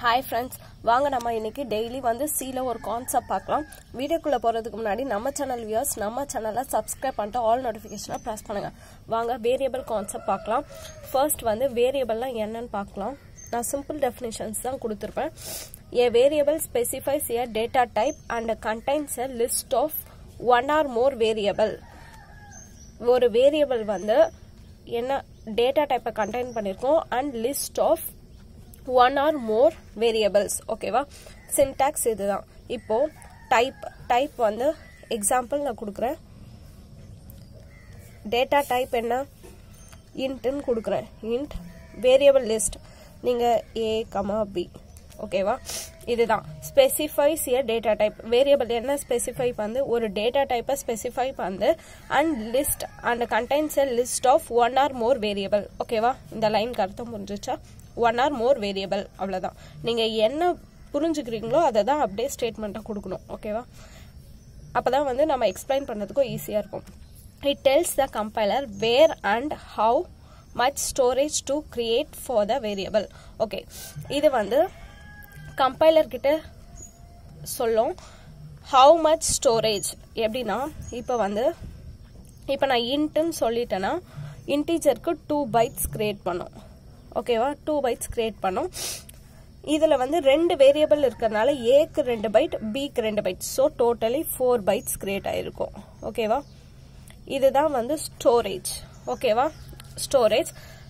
hi friends வாங்க நம்ம இன்னைக்கு டெய்லி வந்து சீல ஒரு கான்செப்ட் பார்க்கலாம் வீடியோக்குள்ளே போகிறதுக்கு முன்னாடி நம்ம சேனல் வியூஸ் நம்ம சேனலை சப்ஸ்கிரைப் பண்ணிட்டு ஆல் நோட்டிஃபிகேஷனை ப்ரெஸ் பண்ணுங்கள் வாங்க வேரியபிள் கான்செப்ட் பார்க்கலாம் ஃபர்ஸ்ட் வந்து வேரியபிள்லாம் என்னன்னு பார்க்கலாம் நான் சிம்பிள் டெஃபினிஷன்ஸ் தான் கொடுத்துருப்பேன் a variable specifies a data type and contains a list of one or more variable ஒரு வேரியபிள் வந்து என்ன டேட்டா டைப்பை கண்டெயின் பண்ணியிருக்கோம் and list of one or more variables ஓகேவா சின்டாக்ஸ் இதுதான் இப்போ டைப் டைப் வந்து எக்ஸாம்பிள் நான் கொடுக்குறேன் டேட்டா டைப் என்ன இன்ட்டுன்னு கொடுக்குறேன் இன்ட் வேரியபிள் லிஸ்ட் நீங்கள் ஏ கமா பி ஓகேவா இதுதான் specifies a data type variable என்ன ஸ்பெசிஃபை வந்து ஒரு டேட்டா டைப்பை ஸ்பெசிஃபை வந்து and list and contains a list of one or more variable ஓகேவா இந்த லைனுக்கு அர்த்தம் புரிஞ்சிச்சா ஒன் ஆர் மோர் வேரியபிள் அவ்வளோதான் நீங்கள் என்ன புரிஞ்சுக்கிறீங்களோ அதை தான் அப்படியே ஸ்டேட்மெண்ட்டாக கொடுக்கணும் ஓகேவா அப்போ தான் வந்து நம்ம எக்ஸ்பிளைன் பண்ணுறதுக்கும் ஈஸியாக இருக்கும் it tells the compiler where and how much storage to create for the variable okay இது வந்து கம்பைலர் கிட்ட சொல்லும் ஹவு மச் ஸ்டோரேஜ் எப்படின்னா இப்போ வந்து இப்போ நான் இன்ட்டுன்னு சொல்லிட்டேன்னா இன்டீஜருக்கு டூ பைட்ஸ் கிரியேட் பண்ணும் ஓகேவா டூ பைட்ஸ் கிரியேட் பண்ணும் இதில் வந்து ரெண்டு வேரியபிள் இருக்கிறதுனால ஏக்கு ரெண்டு பைட் பிக்கு ரெண்டு byte so totally four bytes create ஆகிருக்கும் ஓகேவா இதுதான் வந்து ஸ்டோரேஜ் ஓகேவா ஸ்டோரேஜ்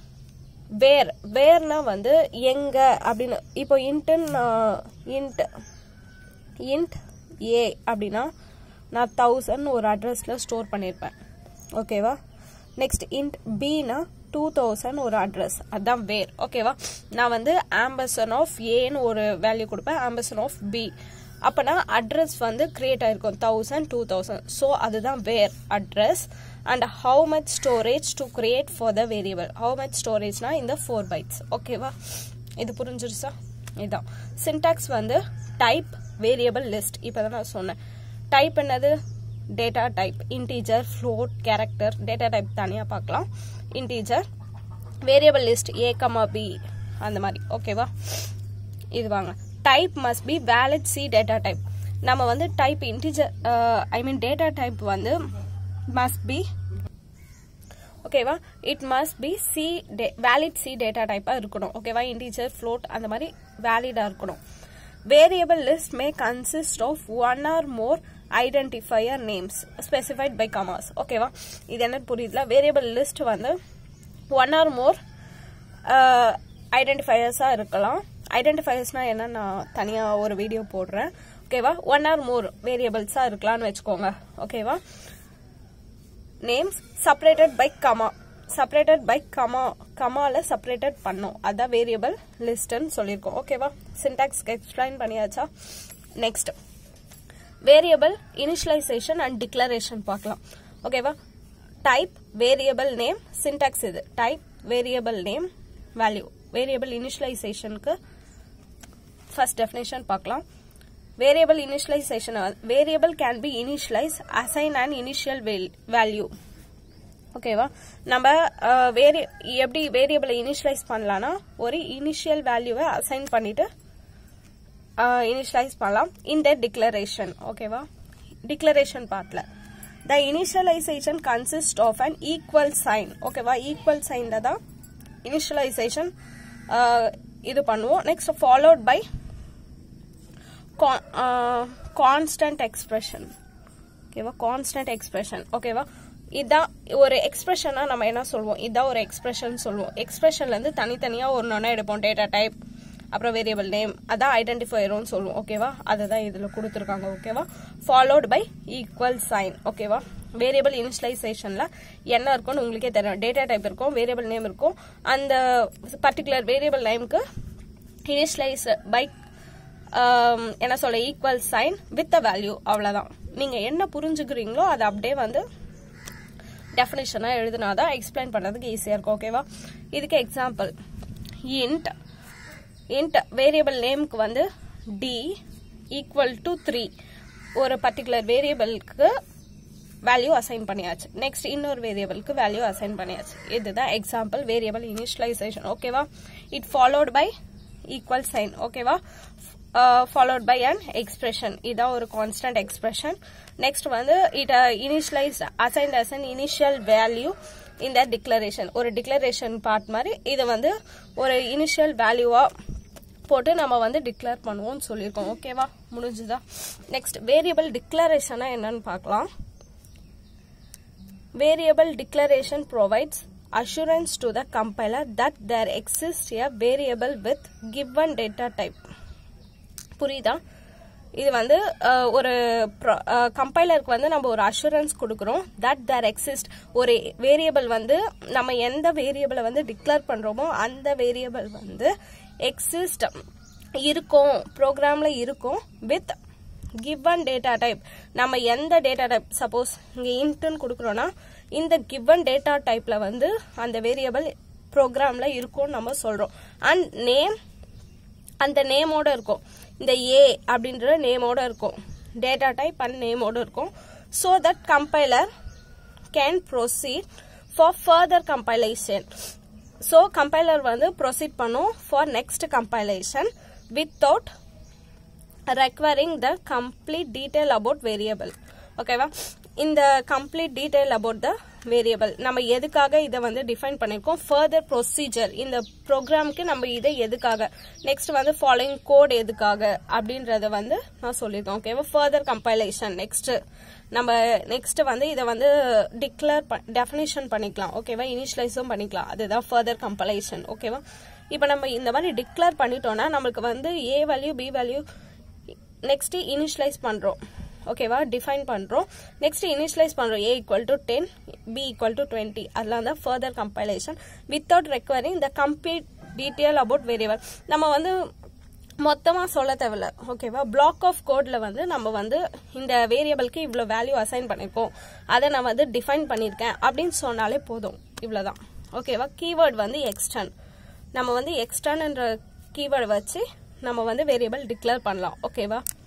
வேர் வேர்னா வந்து எங்க அப்படின்னு இப்போ இன்ட்டுன்னு இன்ட் இன்ட் ஏ அப்படின்னா நான் தௌசண்ட் ஒரு அட்ரஸில் ஸ்டோர் பண்ணியிருப்பேன் ஓகேவா நெக்ஸ்ட் இன்ட் பினா டூ தௌசண்ட் ஒரு அட்ரஸ் அதுதான் வேர் ஓகேவா நான் வந்து ஆம்பசன் ஆஃப் ஏன்னு ஒரு வேல்யூ கொடுப்பேன் ஆம்பசன் ஆஃப் பி அப்போனா அட்ரஸ் வந்து கிரியேட் ஆயிருக்கும் தௌசண்ட் டூ தௌசண்ட் ஸோ அதுதான் where address and how much storage to create for the variable how much ஸ்டோரேஜ்னா இந்த ஃபோர் பைட்ஸ் ஓகேவா இது புரிஞ்சிருச்சா இதுதான் சின்டாக்ஸ் வந்து டைப் வேரியபிள் லிஸ்ட் இப்போ தான் நான் சொன்னேன் டைப் என்னது data type integer float character data type தனியாக பார்க்கலாம் integer variable list A comma B அந்த மாதிரி ஓகேவா இது வாங்க type must be valid C data type நம்ம வந்து type integer I mean data type வந்து மஸ்ட் பி ஓகேவா it must be C valid C data டைப்பாக இருக்கணும் ஓகேவா இன்டீஜர் ஃப்ளோட் அந்த மாதிரி வேலிடாக இருக்கணும் variable list may consist of one or more identifier names specified by commas ஓகேவா இது என்ன புரியுதுல வேரியபிள் லிஸ்ட் வந்து ஒன் ஆர் மோர் ஐடென்டிஃபையர்ஸாக இருக்கலாம் ஐடென்டிஃபையர்ஸ்னால் என்ன நான் தனியாக ஒரு வீடியோ போடுறேன் ஓகேவா ஒன் ஆர் மோர் வேரியபிள்ஸாக இருக்கலாம்னு வச்சுக்கோங்க ஓகேவா names separated by comma separated by comma கமால செப்பரேட்டட் பண்ணோம் அதான் வேரியபிள் லிஸ்ட்னு சொல்லியிருக்கோம் ஓகேவா சின்டாக்ஸ்க்கு எக்ஸ்பிளைன் பண்ணியாச்சா next variable initialisation and declaration பார்க்கலாம் ஓகேவா டைப் வேரியபிள் நேம் சின்டாக்ஸ் இது type variable name value variable இனிஷியலைசேஷனுக்கு ஃபர்ஸ்ட் டெஃபினேஷன் பார்க்கலாம் variable initialisation variable can be initialise assign and initial value ஓகேவா நம்ம வேரி எப்படி வேரியபிளை இனிஷியலைஸ் பண்ணலாம்னா ஒரு இனிஷியல் வேல்யூவை அசைன் பண்ணிட்டு இனிஷியலைஸ் பண்ணலாம் இந்த டிக்ளரேஷன் ஓகேவா டிக்ளரேஷன் பார்ட்ல the initialisation consist of an equal sign ஓகேவா ஈக்குவல் சைன்ல தான் இனிஷியலைசேஷன் இது பண்ணுவோம் next followed by constant expression ஓகேவா கான்ஸ்டன்ட் எக்ஸ்பிரஷன் ஓகேவா இதான் ஒரு எக்ஸ்பிரஷனா நம்ம என்ன சொல்லுவோம் இதான் ஒரு எக்ஸ்பிரஷன் சொல்லுவோம் எக்ஸ்பிரஷன்ல இருந்து தனித்தனியா ஒரு ஒன்றா எடுப்போம் டேட்டா டைப் அப்புறம் வேரியபிள் நேம் அதான் ஐடென்டிஃபையரும் சொல்லுவோம் ஓகேவா அதை தான் இதில் கொடுத்துருக்காங்க ஓகேவா ஃபாலோட் பை ஈக்குவல் சைன் ஓகேவா வேரியபிள் இனிஷியலைசேஷனில் என்ன இருக்கும்னு உங்களுக்கே தெரியும் டேட்டா டைப் இருக்கும் வேரியபிள் நேம் இருக்கும் அந்த பர்டிகுலர் வேரியபிள் நேமுக்கு இனிஷியலைஸ் பை என்ன சொல்ல equal sign with a value அவ்வளோதான் நீங்கள் என்ன புரிஞ்சுக்கிறீங்களோ அதை அப்படியே வந்து டெஃபினேஷனாக எழுதினாதான் எக்ஸ்பிளைன் பண்ணுறதுக்கு ஈஸியாக இருக்கும் ஓகேவா இதுக்கு எக்ஸாம்பிள் இன்ட் இன்ட் வேரியபிள் நேமுக்கு வந்து டி ஈக்குவல் டு த்ரீ ஒரு பர்டிகுலர் வேரியபிளுக்கு வேல்யூ அசைன் பண்ணியாச்சு நெக்ஸ்ட் இன்னொரு வேரியபிளுக்கு வேல்யூ அசைன் பண்ணியாச்சு இதுதான் எக்ஸாம்பிள் வேரியபிள் இனிஷியலைசேஷன் ஓகேவா it followed by equal sign ஓகேவா ஃபாலோட் பை அன் எக்ஸ்பிரஷன் இதான் ஒரு கான்ஸ்டன்ட் எக்ஸ்பிரஷன் நெக்ஸ்ட் வந்து it initialise assigned as an initial value இந்த டிக்ளரேஷன் ஒரு டிக்ளரேஷன் பார்ட் மாதிரி இது வந்து ஒரு இனிஷியல் வேல்யூவா போட்டு நம்ம வந்து டிக்ளேர் பண்ணுவோம்னு சொல்லியிருக்கோம் ஓகேவா முடிஞ்சுதா நெக்ஸ்ட் வேரியபிள் டிக்ளரேஷனா என்னன்னு பார்க்கலாம் variable declaration provides assurance to the compiler that there exists a variable with given data type புரியுதா இது வந்து அஹ், ஒரு கம்பைலருக்கு வந்து நம்ம ஒரு அஷூரன்ஸ் கொடுக்குறோம் தட் தேர் எக்ஸிஸ்ட் ஒரு வேரியபிள் வந்து நம்ம எந்த வேரியபிளை வந்து டிக்ளேர் பண்றோமோ அந்த வேரியபிள் வந்து எக்ஸிஸ்ட் இருக்கும் ப்ரோக்ராம்ல இருக்கும் வித் கிவன் டேட்டா டைப் நம்ம எந்த டேட்டா டைப் சப்போஸ் இங்க இன்ட்னு கொடுக்குறோம்னா இந்த கிவன் டேட்டா டைப்ல வந்து அந்த வேரியபிள் ப்ரோக்ராம்ல இருக்கும்னு நம்ம சொல்றோம் அண்ட் நேம் அந்த நேமோட இருக்கும் இந்த ஏ அப்படின்ற நேமோட இருக்கும் டேட்டா டைப் அண்ட் நேமோட இருக்கும் so that compiler can proceed for further compilation so compiler வந்து ப்ரொசீட் பண்ணும் for next compilation without requiring the complete detail about variable ஓகேவா இந்த complete detail about the variable நம்ம எதுக்காக இதை வந்து டிஃபைன் பண்ணிருக்கோம் ஃபர்தர் ப்ரொசீஜர் இந்த ப்ரோக்ராம்க்கு நம்ம இதை எதுக்காக நெக்ஸ்ட் வந்து ஃபாலோயிங் கோட் எதுக்காக அப்படின்றத வந்து நான் சொல்லியிருக்கேன் ஓகேவா ஃபர்தர் கம்பைலேஷன் நெக்ஸ்ட் நம்ம நெக்ஸ்ட் வந்து இதை வந்து டிக்ளேர் டெஃபினிஷன் பண்ணிக்கலாம் ஓகேவா இனிஷியலைஸும் பண்ணிக்கலாம் அதுதான் ஃபர்தர் கம்பைலேஷன் ஓகேவா இப்போ நம்ம இந்த மாதிரி டிக்ளேர் பண்ணிட்டோம்னா நம்மளுக்கு வந்து A value B value next initialise பண்றோம் ஓகேவா டிஃபைன் பண்றோம் நெக்ஸ்ட் இனிஷியலைஸ் பண்றோம் A equal to ten B equal to twenty அதெல்லாம் தான் further compilation without requiring the complete detail about variable நம்ம வந்து மொத்தமா சொல்ல தேவையில்ல ஓகேவா பிளாக் ஆஃப் கோட்ல வந்து நம்ம வந்து இந்த வேரியபிளுக்கு இவ்வளவு வேல்யூ அசைன் பண்ணிருக்கோம் அதை நான் வந்து டிஃபைன் பண்ணிருக்கேன் அப்படின்னு சொன்னாலே போதும் இவ்வளவுதான் ஓகேவா கீவேர்ட் வந்து எக்ஸ்டன் நம்ம வந்து எக்ஸ்டர்ன்ன்ற கீவேர்டு வச்சு நம்ம வந்து வேரியபிள் டிக்ளேர் பண்ணலாம் ஓகேவா